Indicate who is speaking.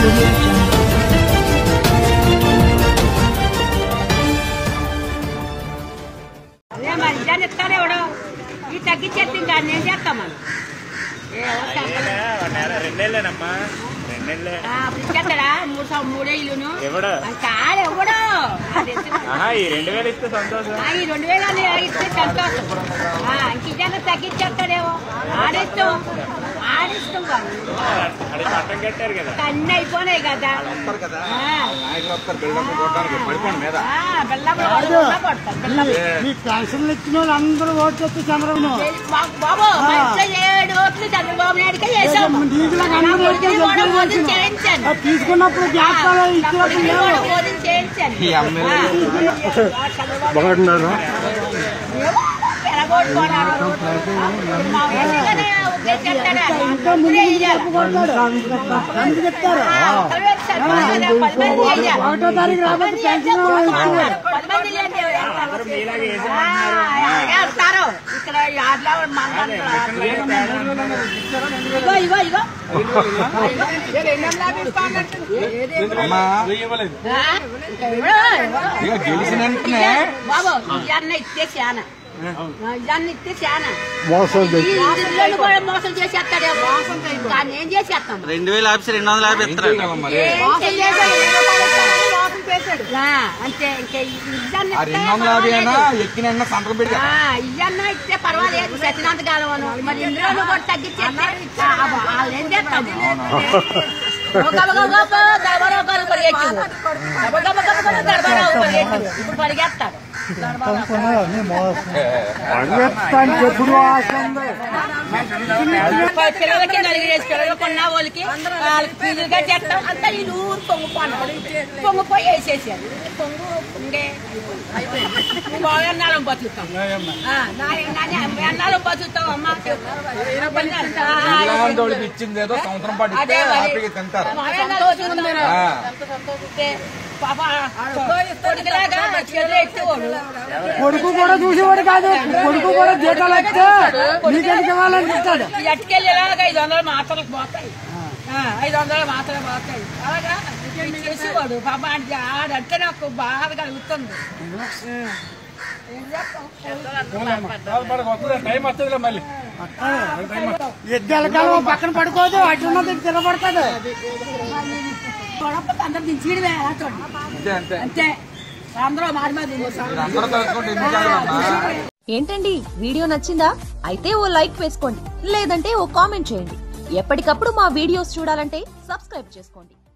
Speaker 1: audio jungle.
Speaker 2: అదే మరి ఇదని ఇస్తాడు ఎవడు ఈ తగ్గించేస్తే ఇంకా నేను చేస్తాం మనం ఏ ఎవరు చేస్తాడు?
Speaker 3: రెండేళ్ళేనమ్మా రెండేళ్ళే
Speaker 2: ఆ, అప్పుడు ఇచ్చేస్తాడా మూడు సం- మూడేళ్ళును
Speaker 3: ఎవడు
Speaker 2: కాదు ఎవడు అది ఇస్తే-
Speaker 3: ఆహా ఈ రెండు వేలు ఇస్తే సంతోషం
Speaker 2: ఆ, ఈ రెండు వేలు అని ఇస్తే సంతోషం ఆ, ఇంక ఇదన్నా తగ్గించేస్తాడేమో ఆడిస్తాం ఆడిస్తాం కాదు
Speaker 3: అది పట్టం కట్టారు కదా
Speaker 2: అన్నీ అయిపోయినాయి కదా ఆ.
Speaker 4: పడిపోండి మీద
Speaker 2: ఆ, బెల్లం కూడా కొడతారు, బెల్లం.
Speaker 5: మీ పెన్షన్లు ఇచ్చిన వాళ్ళు అందరూ ఓట్లు వచ్చి చంద్రబాబు
Speaker 2: బాబు, బాబు మంచిగా ఏడు ఓట్లు చంద్రబాబు నాయుడుకే వేసాము
Speaker 5: నీకులాగా
Speaker 2: నా
Speaker 5: అందరూ
Speaker 2: కొడుకుని
Speaker 5: ఓట్లు
Speaker 2: కూడా
Speaker 5: వేసాము.
Speaker 2: ఓట్లు చేయించాను
Speaker 5: అది తీసుకున్నప్పుడు జ్ఞాపకాలు ఇచ్చినప్పుడు లేవు
Speaker 4: బాగుంటున్నారు
Speaker 2: ఏమో, పెరగొట్టుకున్నారు. మా ఊరిలోనే ఉద్దేశిస్తాడా? ఇప్పుడే ఇయ్యాలి.
Speaker 5: అందుకు చెప్తారు
Speaker 2: ఆ, ఒకరు వేస్తారు, పది మంది పది మంది వేయాలి.
Speaker 5: ఒకటో తారీఖు రాబోతే
Speaker 2: పది మంది
Speaker 5: పెన్షన్
Speaker 2: వేస్తారు, పది మంది లేని
Speaker 3: అందరూ మీలాగే వేసి
Speaker 2: ఆ, అలాగే వేస్తారు. ఇక్కడ యాడ్లో మన ఇగో ఇగో ఇగో
Speaker 4: అమ్మా
Speaker 2: ఆ, ఇవ్వడు, ఇవ్వడు.
Speaker 4: ఇక గెలిచిన వెంటనే
Speaker 2: బాబు ఇవన్నీ ఇస్తే చాలా ఇవన్నీ ఇస్తే చాలా
Speaker 5: మోసం
Speaker 2: ఈ ఇల్లు కూడా మోసం చేసేస్తాడే మోసం కానీ ఏం చేసేస్తాం
Speaker 6: రెండు వేల ఆఫీస్ రెండు వందల యాభై ఇస్తారు
Speaker 4: మరి
Speaker 2: ఏం చెయ్యడు. ఆ, అంతే ఇంకా ఇద్దరిని
Speaker 4: ఆ రెండు వందల యాభై అయినా ఎక్కిన వెంటనే సంతకం పెట్టి
Speaker 2: ఇయ్యన్నా ఇస్తే పర్వాలేదు సచ్చినంత కాలం అను. మరి ఇందులో కూడా తగ్గించేస్తే ఆ, వాళ్ళు ఏం చేస్తాము గబ గబ గబ దడబడ ఒకరు పరిగెట్టు. గబ గబ గబ గబ దడబడ ఒకరు పరిగెట్టు. ఇప్పుడు పరిగెత్తాడు
Speaker 5: ఎప్పుడు
Speaker 2: పిల్లలకి నలుగురేసి పిల్లలు కొన్న వాళ్ళకి వాళ్ళకి ఫీజులు కట్టేస్తాం అంతా ఈ ఊరు పొంగిపోన్నాడు పొంగిపోయి వేసేసారు పొంగు పొంగే ఎన్నాళ్ళం బతుకుతాం ఆ, నా- నా- ఎన్నాళ్ళం బతుకుతాం అమ్మ
Speaker 4: ఇలాంటి వాళ్ళకి ఇచ్చింది ఏదో సంవత్సరం పాటు ఇస్తే
Speaker 2: అదే మరి.
Speaker 4: హ్యాపీగా తింటారు
Speaker 2: మా ఎన్నాళ్ళు బతుకుతాం.
Speaker 4: ఆ.
Speaker 2: అంటే పాప కొడుకులాగా చెల్లి ఎత్తేవాడు
Speaker 5: కొడుకు కూడా చూసేవాడు కాదు కొడుకు కూడా జీతాలు వస్తే నీకెందుకు ఇవ్వాలని చెప్తాడు
Speaker 2: ఈ అట్టుకెళ్ళి ఇలాగ ఐదు వందలు మాత్రలకు పోతాయి ఆ, ఐదు వందలు మాత్రలు పోతాయి అలాగా ఇది చేసేవాడు పాప అంటే ఆడంటే నాకు బాధ కలుగుతుంది
Speaker 4: టైం వస్తుంది మళ్ళీ
Speaker 5: ఎద్దెల కాలం పక్కన పడుకోదు అటు ఉన్నది ఇటు తిరగబడతాడు
Speaker 2: గొడవ అందరు దించడమే అలా చూడండి
Speaker 4: అంతే అంతే
Speaker 2: అంతే అందరూ మారి మారి తినేసారు.
Speaker 4: అందరూ తలుచుకుంటే ఎన్ని కాదమ్మా
Speaker 7: ఏంటండి వీడియో నచ్చిందా అయితే ఓ లైక్ వేసుకోండి లేదంటే ఓ కామెంట్ చేయండి ఎప్పటికప్పుడు మా వీడియోస్ చూడాలంటే సబ్స్క్రైబ్ చేసుకోండి